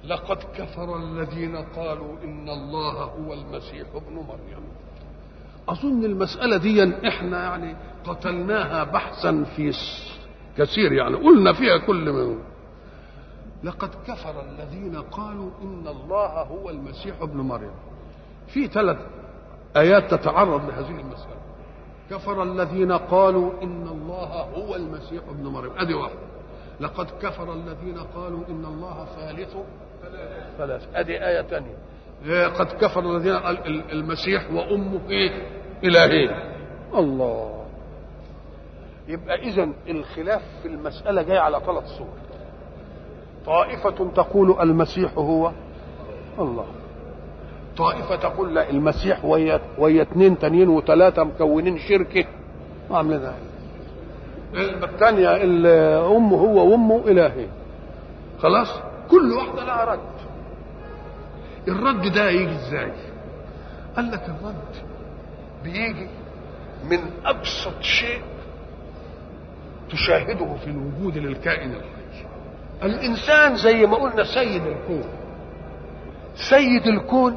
لقد كفر الذين قالوا ان الله هو المسيح ابن مريم اظن المساله دي احنا يعني قتلناها بحثا في كثير يعني قلنا فيها كل من لقد كفر الذين قالوا ان الله هو المسيح ابن مريم في ثلاث ايات تتعرض لهذه المساله كفر الذين قالوا ان الله هو المسيح ابن مريم ادي واحده لقد كفر الذين قالوا ان الله ثالث ثلاث ادي ايه ثانيه قد كفر الذين قال المسيح وامه ايه الهين الله يبقى اذا الخلاف في المساله جاي على ثلاث صور طائفه تقول المسيح هو الله طائفة تقول لا المسيح ويا ويا اثنين تانيين وثلاثة مكونين شركة عاملين الثانية أمه هو وأمه إلهي خلاص كل واحدة لها رد الرد ده يجي ازاي قال لك الرد بيجي من أبسط شيء تشاهده في الوجود للكائن الحي الإنسان زي ما قلنا سيد الكون سيد الكون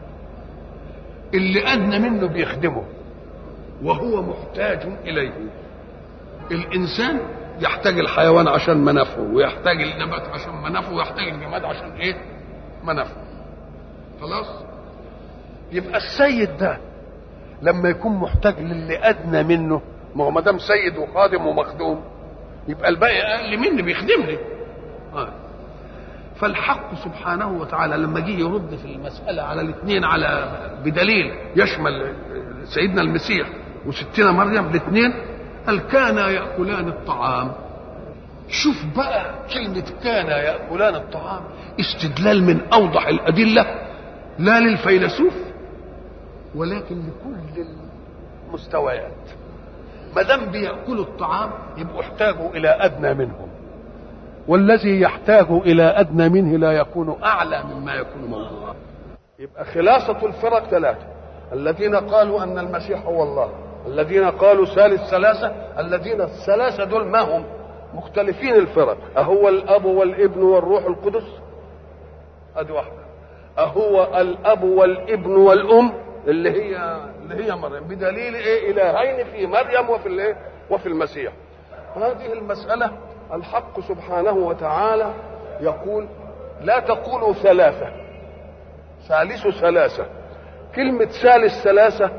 اللي أدنى منه بيخدمه وهو محتاج إليه الإنسان يحتاج الحيوان عشان منافعه ويحتاج النبات عشان منافعه ويحتاج الجماد عشان إيه منافعه خلاص يبقى السيد ده لما يكون محتاج للي أدنى منه ما هو ما دام سيد وخادم ومخدوم يبقى الباقي أقل مني بيخدمني آه. فالحق سبحانه وتعالى لما جه يرد في المسألة على الاثنين على بدليل يشمل سيدنا المسيح وستنا مريم الاثنين قال كانا يأكلان الطعام شوف بقى كلمة كان يأكلان الطعام استدلال من أوضح الأدلة لا للفيلسوف ولكن لكل المستويات ما دام بيأكلوا الطعام يبقوا احتاجوا إلى أدنى منهم والذي يحتاج الى ادنى منه لا يكون اعلى مما يكون موضوعا يبقى خلاصه الفرق ثلاثه الذين قالوا ان المسيح هو الله الذين قالوا ثالث ثلاثه الذين الثلاثه دول ما هم مختلفين الفرق اهو الاب والابن والروح القدس ادي واحده اهو الاب والابن والام اللي هي اللي هي مريم بدليل ايه الهين في مريم وفي الايه وفي المسيح هذه المساله الحق سبحانه وتعالى يقول لا تقولوا ثلاثة ثالث ثلاثة كلمة ثالث ثلاثة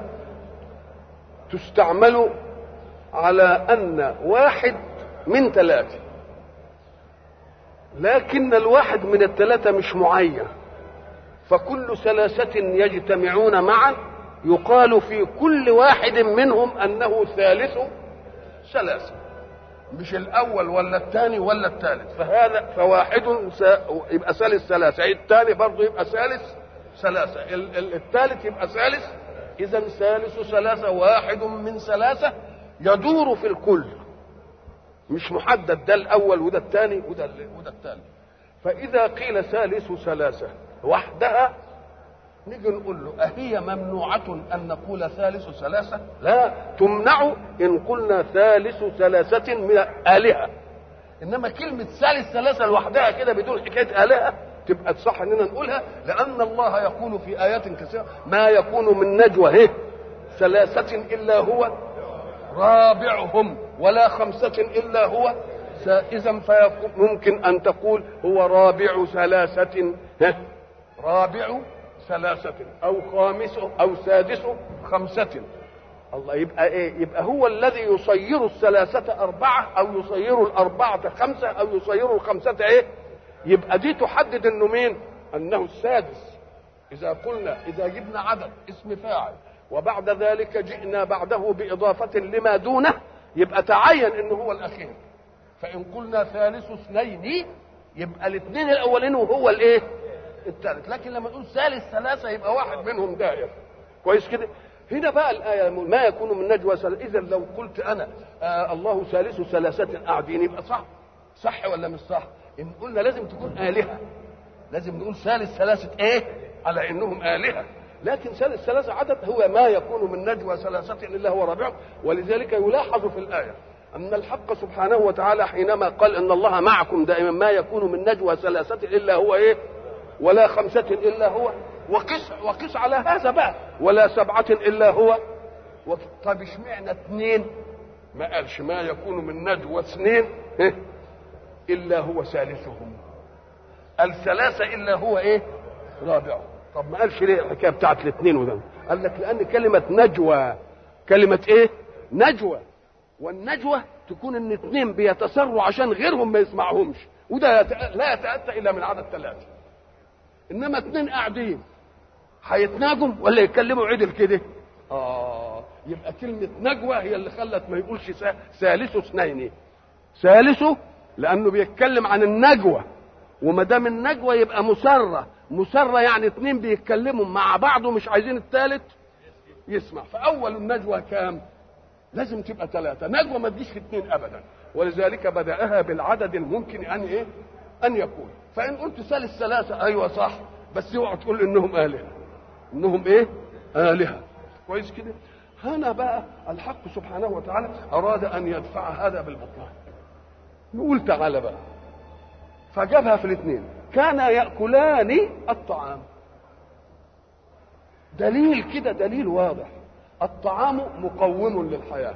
تستعمل على أن واحد من ثلاثة لكن الواحد من الثلاثة مش معين فكل ثلاثة يجتمعون معا يقال في كل واحد منهم أنه ثالث ثلاثة مش الاول ولا الثاني ولا الثالث فهذا فواحد يبقى ثالث ثلاثه الثاني برضه يبقى ثالث ثلاثه الثالث يبقى ثالث اذا ثالث ثلاثه واحد من ثلاثه يدور في الكل مش محدد ده الاول وده الثاني وده وده الثالث فاذا قيل ثالث ثلاثه وحدها نيجي نقول له أهي ممنوعة أن نقول ثالث ثلاثة؟ لا تمنع إن قلنا ثالث ثلاثة من آلهة. إنما كلمة ثالث ثلاثة لوحدها كده بدون حكاية آلهة تبقى تصح إننا نقولها لأن الله يقول في آيات كثيرة ما يكون من نجوى هي ثلاثة إلا هو رابعهم ولا خمسة إلا هو إذا ممكن أن تقول هو رابع ثلاثة رابع ثلاثة أو خامس أو سادس خمسة الله يبقى إيه؟ يبقى هو الذي يصير الثلاثة أربعة أو يصير الأربعة خمسة أو يصير الخمسة إيه؟ يبقى دي تحدد إنه مين؟ أنه السادس إذا قلنا إذا جبنا عدد اسم فاعل وبعد ذلك جئنا بعده بإضافة لما دونه يبقى تعين إنه هو الأخير فإن قلنا ثالث اثنين يبقى الاثنين الأولين وهو الإيه؟ الثالث لكن لما نقول ثالث ثلاثة يبقى واحد منهم داير كويس كده هنا بقى الآية ما يكون من نجوى إذا لو قلت أنا آه الله ثالث ثلاثة قاعدين يبقى صح صح ولا مش صح إن قلنا لازم تكون آلهة لازم نقول ثالث ثلاثة إيه على إنهم آلهة لكن ثالث ثلاثة عدد هو ما يكون من نجوى ثلاثة إلا هو رابعهم ولذلك يلاحظ في الآية أن الحق سبحانه وتعالى حينما قال إن الله معكم دائما ما يكون من نجوى ثلاثة إلا هو إيه ولا خمسة إلا هو وقس وقس على هذا بقى ولا سبعة إلا هو وف... طب اشمعنى اثنين ما قالش ما يكون من نجوى اثنين إيه؟ إلا هو ثالثهم الثلاثة إلا هو إيه رابعهم طب ما قالش ليه الحكاية بتاعت الاثنين وده قال لك لأن كلمة نجوى كلمة إيه نجوى والنجوى تكون ان اثنين بيتسروا عشان غيرهم ما يسمعهمش وده يتأ... لا يتأتى الا من عدد ثلاثة انما اثنين قاعدين هيتناجم ولا يتكلموا عدل كده اه يبقى كلمة نجوى هي اللي خلت ما يقولش ثالث اثنين ثالثه لانه بيتكلم عن النجوى وما دام النجوى يبقى مسرة مسرة يعني اثنين بيتكلموا مع بعض ومش عايزين الثالث يسمع فاول النجوى كام لازم تبقى ثلاثة نجوى ما تجيش في اثنين أبدا ولذلك بدأها بالعدد الممكن أن إيه؟ أن يكون فإن قلت ثالث ثلاثة أيوة صح بس اوعى تقول إنهم آلهة إنهم إيه؟ آلهة كويس كده؟ هنا بقى الحق سبحانه وتعالى أراد أن يدفع هذا بالبطلان نقول تعالى بقى فجابها في الاثنين كان يأكلان الطعام دليل كده دليل واضح الطعام مقوم للحياة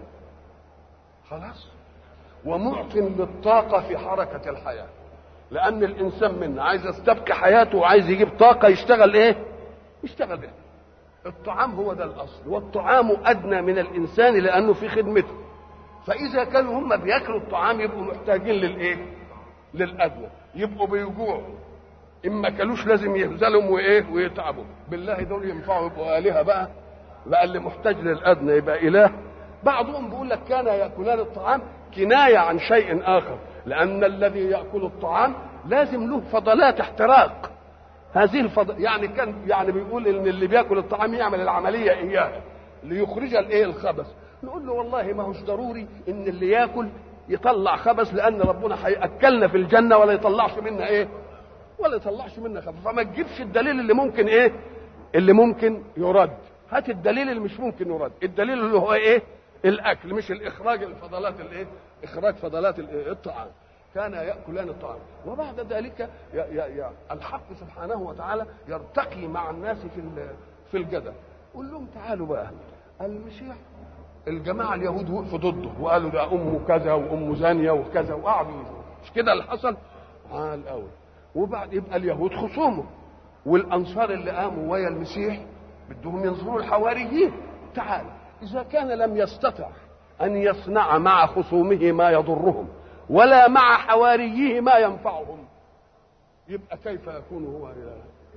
خلاص ومعط للطاقة في حركة الحياة لأن الإنسان منا عايز يستبقي حياته وعايز يجيب طاقة يشتغل إيه؟ يشتغل بها الطعام هو ده الأصل والطعام أدنى من الإنسان لأنه في خدمته فإذا كانوا هم بياكلوا الطعام يبقوا محتاجين للإيه؟ للأدنى يبقوا بيجوعوا إما كلوش لازم يهزلهم وإيه؟ ويتعبوا بالله دول ينفعوا يبقوا آلهة بقى بقى اللي محتاج للأدنى يبقى إله بعضهم بيقول لك كان يأكلان الطعام كناية عن شيء آخر لأن الذي يأكل الطعام لازم له فضلات احتراق هذه الفضل يعني كان يعني بيقول ان اللي بياكل الطعام يعمل العمليه اياها ليخرج الايه الخبث نقول له والله ما هوش ضروري ان اللي ياكل يطلع خبث لان ربنا هياكلنا في الجنه ولا يطلعش منا ايه ولا يطلعش منا خبث فما تجيبش الدليل اللي ممكن ايه اللي ممكن يرد هات الدليل اللي مش ممكن يرد الدليل اللي هو ايه الاكل مش الاخراج الفضلات الايه اخراج فضلات الطعام كان ياكلان الطعام وبعد ذلك ي ي ي الحق سبحانه وتعالى يرتقي مع الناس في في الجدل قول لهم تعالوا بقى المسيح الجماعه اليهود وقفوا ضده وقالوا ده امه كذا وامه زانيه وكذا وقعدوا مش كده اللي حصل عال قوي وبعد يبقى اليهود خصومه والانصار اللي قاموا ويا المسيح بدهم ينصروا الحواريين تعال اذا كان لم يستطع ان يصنع مع خصومه ما يضرهم ولا مع حواريه ما ينفعهم يبقى كيف يكون هو اله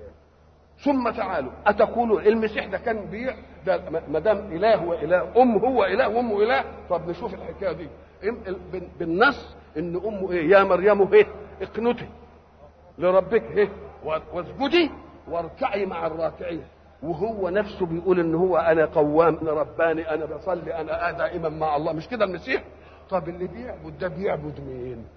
ثم تعالوا اتقولون المسيح ده كان بيع ده ما دام اله واله ام هو اله وامه اله طب نشوف الحكايه دي بالنص ان امه ايه يا مريم ايه اقنتي لربك ايه واسجدي واركعي مع الراكعين وهو نفسه بيقول ان هو انا قوام انا رباني انا بصلي انا دائما مع الله مش كده المسيح طب اللي بيعبد ده بيعبد مين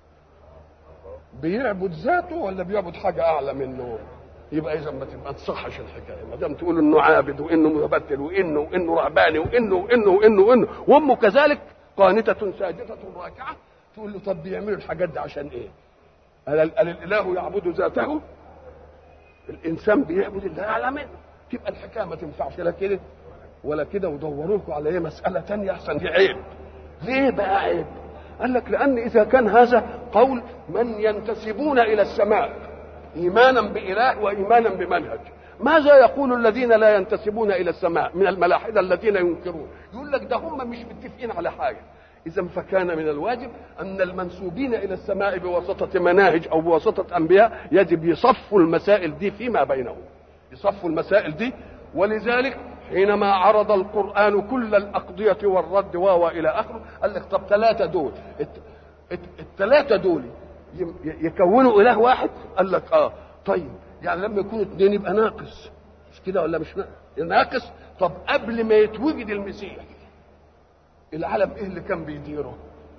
بيعبد ذاته ولا بيعبد حاجه اعلى منه يبقى اذا ما تبقى تصحش الحكايه ما دام تقول انه عابد وانه متبتل وانه وانه رهباني وانه وانه وانه وانه وامه كذلك قانتة ساجدة راكعة تقول له طب بيعملوا الحاجات دي عشان ايه؟ هل الاله يعبد ذاته؟ الانسان بيعبد الله اعلى منه تبقى الحكايه ما تنفعش لا كده ولا كده ودوروا لكم على ايه مساله ثانيه احسن دي عيب ليه بقى عيب قال لك لان اذا كان هذا قول من ينتسبون الى السماء ايمانا باله وايمانا بمنهج ماذا يقول الذين لا ينتسبون الى السماء من الملاحده الذين ينكرون يقول لك ده هم مش متفقين على حاجه اذا فكان من الواجب ان المنسوبين الى السماء بواسطه مناهج او بواسطه انبياء يجب يصفوا المسائل دي فيما بينهم يصفوا المسائل دي ولذلك حينما عرض القرآن كل الأقضية والرد واو إلى آخره قال لك طب ثلاثة دول الثلاثة دول يكونوا إله واحد قال لك آه طيب يعني لما يكونوا اثنين يبقى ناقص مش كده ولا مش ناقص ناقص طب قبل ما يتوجد المسيح العالم ايه اللي كان بيديره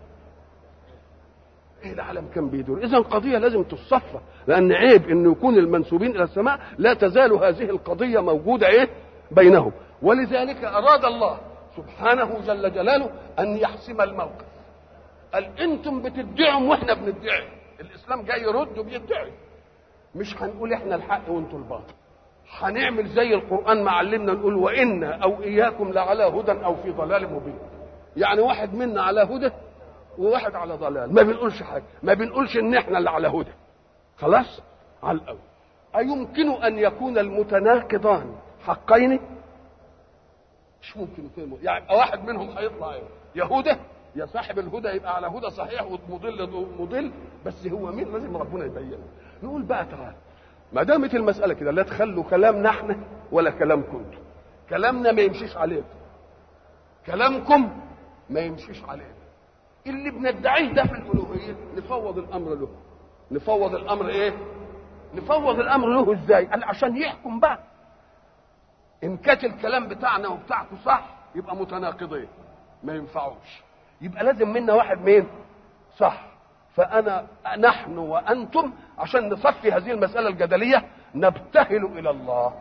ايه العالم كان بيدور اذا قضيه لازم تصفى لان عيب انه يكون المنسوبين الى السماء لا تزال هذه القضيه موجوده ايه بينهم ولذلك اراد الله سبحانه جل جلاله ان يحسم الموقف قال انتم بتدعوا واحنا بندعي الاسلام جاي يرد وبيدعي مش هنقول احنا الحق وانتوا الباطل هنعمل زي القران ما علمنا نقول وانا او اياكم لعلى هدى او في ضلال مبين يعني واحد منا على هدى وواحد على ضلال ما بنقولش حاجه ما بنقولش ان احنا اللي على هدى خلاص على الاول ايمكن ان يكون المتناقضان حقين مش ممكن يكون يعني واحد منهم هيطلع ايه يهوده يا صاحب الهدى يبقى على هدى صحيح ومضل مضل بس هو مين لازم ربنا يبينه نقول بقى تعالى ما دامت المساله كده لا تخلوا كلامنا احنا ولا كلامكم انتم كلامنا ما يمشيش عليكم كلامكم ما يمشيش علينا اللي بندعيه ده في الالوهيه نفوض الامر له نفوض الامر ايه نفوض الامر له ازاي قال عشان يحكم بقى ان كانت الكلام بتاعنا وبتاعته صح يبقى متناقضين ما ينفعوش يبقى لازم منا واحد مين صح فانا نحن وانتم عشان نصفي هذه المساله الجدليه نبتهل الى الله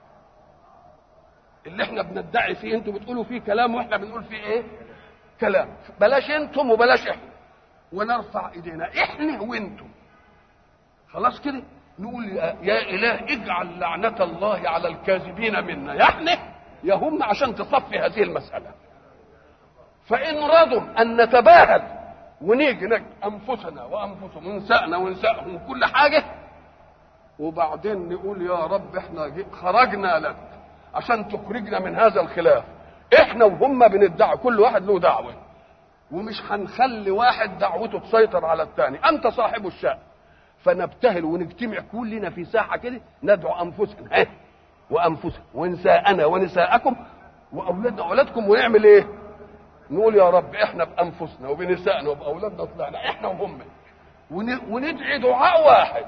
اللي احنا بندعي فيه انتم بتقولوا فيه كلام واحنا بنقول فيه ايه كلام بلاش انتم وبلاش احنا ونرفع ايدينا احنا وانتم خلاص كده نقول يا, يا اله اجعل لعنه الله على الكاذبين منا يا احنا يا هم عشان تصفي هذه المساله فان رضوا ان نتباهل ونيجي نجد انفسنا وانفسهم ونسائنا ونسائهم كل حاجه وبعدين نقول يا رب احنا خرجنا لك عشان تخرجنا من هذا الخلاف احنا وهم بندعي كل واحد له دعوه ومش هنخلي واحد دعوته تسيطر على الثاني انت صاحب الشأن فنبتهل ونجتمع كلنا في ساحه كده ندعو انفسنا ها وانفسنا ونساءنا ونساءكم واولادنا واولادكم ونعمل ايه؟ نقول يا رب احنا بانفسنا وبنسائنا وباولادنا طلعنا احنا وهم وندعي دعاء واحد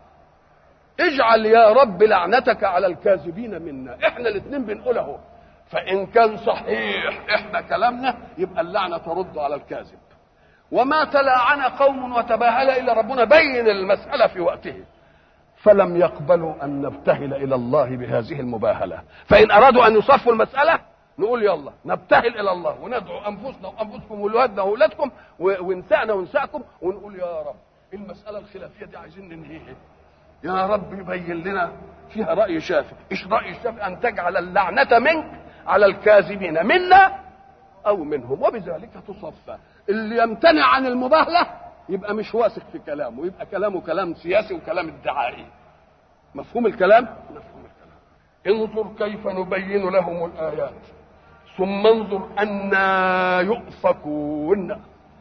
اجعل يا رب لعنتك على الكاذبين منا احنا الاثنين بنقول اهو فان كان صحيح احنا كلامنا يبقى اللعنه ترد على الكاذب وما تلاعن قوم وتباهل الا ربنا بين المساله في وقته فلم يقبلوا ان نبتهل الى الله بهذه المباهله فان ارادوا ان يصفوا المساله نقول يلا نبتهل الى الله وندعو انفسنا وانفسكم واولادنا واولادكم ونسائنا ونسائكم ونقول يا رب المساله الخلافيه دي عايزين ننهيها يا رب يبين لنا فيها راي شافي ايش راي الشافي ان تجعل اللعنه منك على الكاذبين منا او منهم وبذلك تصفى اللي يمتنع عن المباهله يبقى مش واثق في كلامه يبقى كلامه كلام سياسي وكلام ادعائي مفهوم الكلام مفهوم الكلام انظر كيف نبين لهم الايات ثم انظر أنا يؤفكون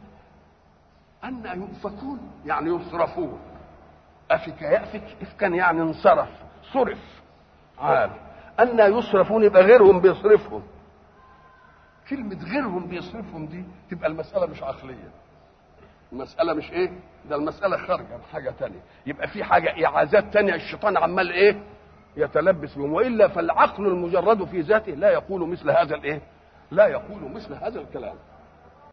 أنا يؤفكون يعني يصرفون أفك يأفك إفكا يعني انصرف صرف عال أنا يصرفون يبقى غيرهم بيصرفهم كلمة غيرهم بيصرفهم دي تبقى المسألة مش عقلية المسألة مش إيه ده المسألة خارجة بحاجة تانية يبقى في حاجة إعازات تانية الشيطان عمال إيه يتلبس بهم والا فالعقل المجرد في ذاته لا يقول مثل هذا الايه؟ لا يقول مثل هذا الكلام